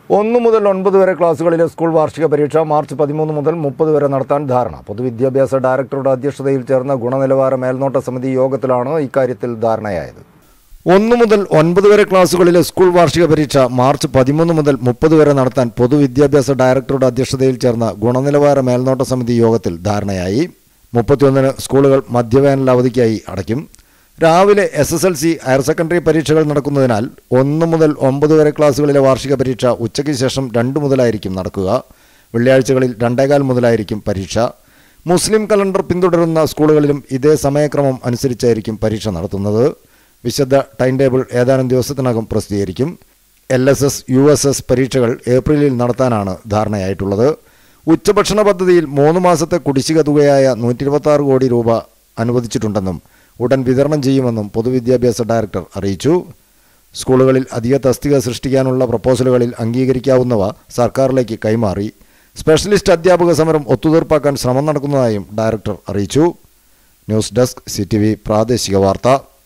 ഒന്ന് മുതൽ ഒൻപത് വരെ ക്ലാസ്സുകളിലെ സ്കൂൾ വാർഷിക പരീക്ഷ മാർച്ച് പതിമൂന്ന് മുതൽ മുപ്പത് വരെ നടത്താൻ ധാരണ പൊതുവിദ്യാഭ്യാസ ഡയറക്ടറുടെ അധ്യക്ഷതയിൽ ചേർന്ന ഗുണനിലവാര മേൽനോട്ട സമിതി യോഗത്തിലാണ് ഇക്കാര്യത്തിൽ ധാരണയായത് ഒന്ന് മുതൽ ഒൻപത് വരെ ക്ലാസ്സുകളിലെ സ്കൂൾ വാർഷിക പരീക്ഷ മാർച്ച് പതിമൂന്ന് മുതൽ മുപ്പത് വരെ നടത്താൻ പൊതുവിദ്യാഭ്യാസ ഡയറക്ടറുടെ അധ്യക്ഷതയിൽ ചേർന്ന ഗുണനിലവാര മേൽനോട്ട സമിതി യോഗത്തിൽ ധാരണയായി മുപ്പത്തിയൊന്നിന് സ്കൂളുകൾ മധ്യവേനൽ അവധിക്കായി അടയ്ക്കും രാവിലെ S S L C higher secondary പരീക്ഷകൾ നടക്കുന്നതിനാൽ ഒന്ന് മുതൽ ഒമ്പത് വരെ ക്ലാസ്സുകളിലെ വാർഷിക പരീക്ഷ ഉച്ചയ്ക്ക് ശേഷം രണ്ട് മുതലായിരിക്കും നടക്കുക വെള്ളിയാഴ്ചകളിൽ രണ്ടേകാൽ മുതലായിരിക്കും പരീക്ഷ മുസ്ലിം കലണ്ടർ പിന്തുടരുന്ന സ്കൂളുകളിലും ഇതേ സമയക്രമം അനുസരിച്ചായിരിക്കും പരീക്ഷ നടത്തുന്നത് വിശദ ടൈം ടേബിൾ ഏതാനും ദിവസത്തിനകം പ്രസിദ്ധീകരിക്കും L S S U S S പരീക്ഷകൾ ഏപ്രിലിൽ നടത്താനാണ് ധാരണയായിട്ടുള്ളത് ഉച്ചഭക്ഷണ പദ്ധതിയിൽ മൂന്ന് മാസത്തെ കുടിശ്ശിക തുകയായ നൂറ്റി ഇരുപത്തി കോടി രൂപ അനുവദിച്ചിട്ടുണ്ടെന്നും ഉടൻ വിതരണം ചെയ്യുമെന്നും പൊതുവിദ്യാഭ്യാസ ഡയറക്ടർ അറിയിച്ചു സ്കൂളുകളിൽ അധിക തസ്തിക സൃഷ്ടിക്കാനുള്ള പ്രപ്പോസലുകളിൽ അംഗീകരിക്കാവുന്നവ സർക്കാരിലേക്ക് കൈമാറി സ്പെഷ്യലിസ്റ്റ് അധ്യാപക സമരം ഒത്തുതീർപ്പാക്കാൻ ശ്രമം നടക്കുന്നതായും ഡയറക്ടർ അറിയിച്ചു ന്യൂസ് ഡെസ്ക് സി പ്രാദേശിക വാർത്ത